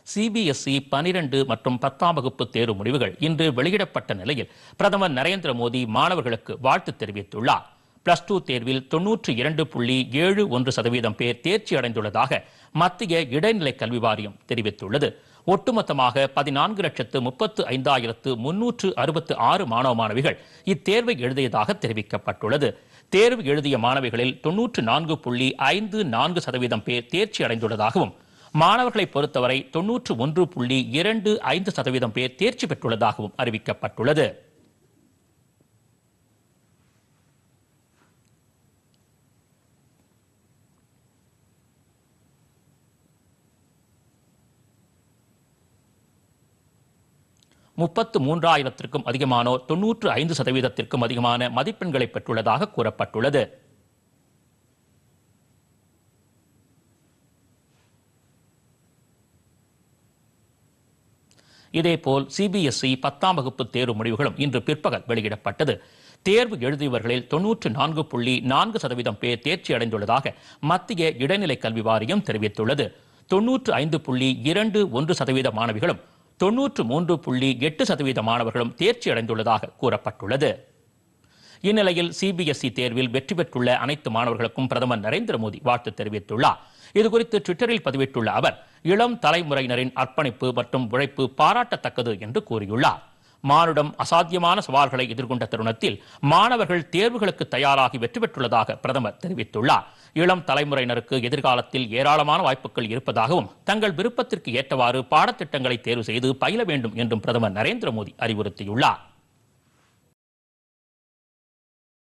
CBSE பனிரெண்டு மற்றும் பத்தாம் வகுப்பு தேர்வு முடிவுகள் இன்று வெளியிடப்பட்ட நிலையில் பிரதமர் நரேந்திர மோடி மாணவர்களுக்கு வாழ்த்து தெரிவித்துள்ளார் பிளஸ் டூ தேர்வில் தொன்னூற்றி இரண்டு புள்ளி ஏழு ஒன்று சதவீதம் பேர் தேர்ச்சி அடைந்துள்ளதாக மத்திய இடைநிலை கல்வி வாரியம் தெரிவித்துள்ளது ஒட்டுமொத்தமாக பதினான்கு லட்சத்து முப்பத்து ஐந்தாயிரத்து முன்னூற்று அறுபத்து ஆறு மாணவ மாணவிகள் இத்தேர்வை எழுதியதாக தெரிவிக்கப்பட்டுள்ளது தேர்வு எழுதிய மாணவிகளில் தொன்னூற்று நான்கு புள்ளி ஐந்து நான்கு சதவீதம் பேர் தேர்ச்சி அடைந்துள்ளதாகவும் மாணவர்களை பொறுத்தவரை தொன்னூற்று ஒன்று புள்ளி இரண்டு ஐந்து சதவீதம் பேர் தேர்ச்சி பெற்றுள்ளதாகவும் அறிவிக்கப்பட்டுள்ளது முப்பத்து மூன்றாயிரத்திற்கும் அதிகமானோர் தொன்னூற்று ஐந்து சதவீதத்திற்கும் அதிகமான மதிப்பெண்களை பெற்றுள்ளதாக கூறப்பட்டுள்ளது இதேபோல் சிபிஎஸ்இ பத்தாம் வகுப்பு தேர்வு முடிவுகளும் இன்று பிற்பகல் வெளியிடப்பட்டது தேர்வு எழுதியவர்களில் தொன்னூற்று நான்கு புள்ளி நான்கு சதவீதம் பேர் தேர்ச்சி அடைந்துள்ளதாக மத்திய இடைநிலை கல்வி வாரியம் தெரிவித்துள்ளது தொன்னூற்று ஐந்து புள்ளி இரண்டு ஒன்று சதவீத மாணவிகளும் தொன்னூற்று மூன்று புள்ளி எட்டு சதவீத மாணவர்களும் தேர்ச்சி அடைந்துள்ளதாக கூறப்பட்டுள்ளது இந்நிலையில் சிபிஎஸ்இ தேர்வில் வெற்றி பெற்றுள்ள அனைத்து மாணவர்களுக்கும் பிரதமர் நரேந்திர மோடி வாழ்த்து தெரிவித்துள்ளார் இதுகுறித்து ட்விட்டரில் பதிவிட்டுள்ள அவர் இளம் தலைமுறையினரின் அர்ப்பணிப்பு மற்றும் உழைப்பு பாராட்டத்தக்கது என்று கூறியுள்ளார் மானுடம் அசாத்தியமான சவால்களை எதிர்கொண்ட தருணத்தில் மாணவர்கள் தேர்வுகளுக்கு தயாராகி வெற்றி பெற்றுள்ளதாக பிரதமர் தெரிவித்துள்ளார் இளம் தலைமுறையினருக்கு எதிர்காலத்தில் ஏராளமான வாய்ப்புகள் இருப்பதாகவும் தங்கள் விருப்பத்திற்கு ஏற்றவாறு பாடத்திட்டங்களை தேர்வு செய்து பயில வேண்டும் என்றும் பிரதமர் நரேந்திர மோடி அறிவுறுத்தியுள்ளார்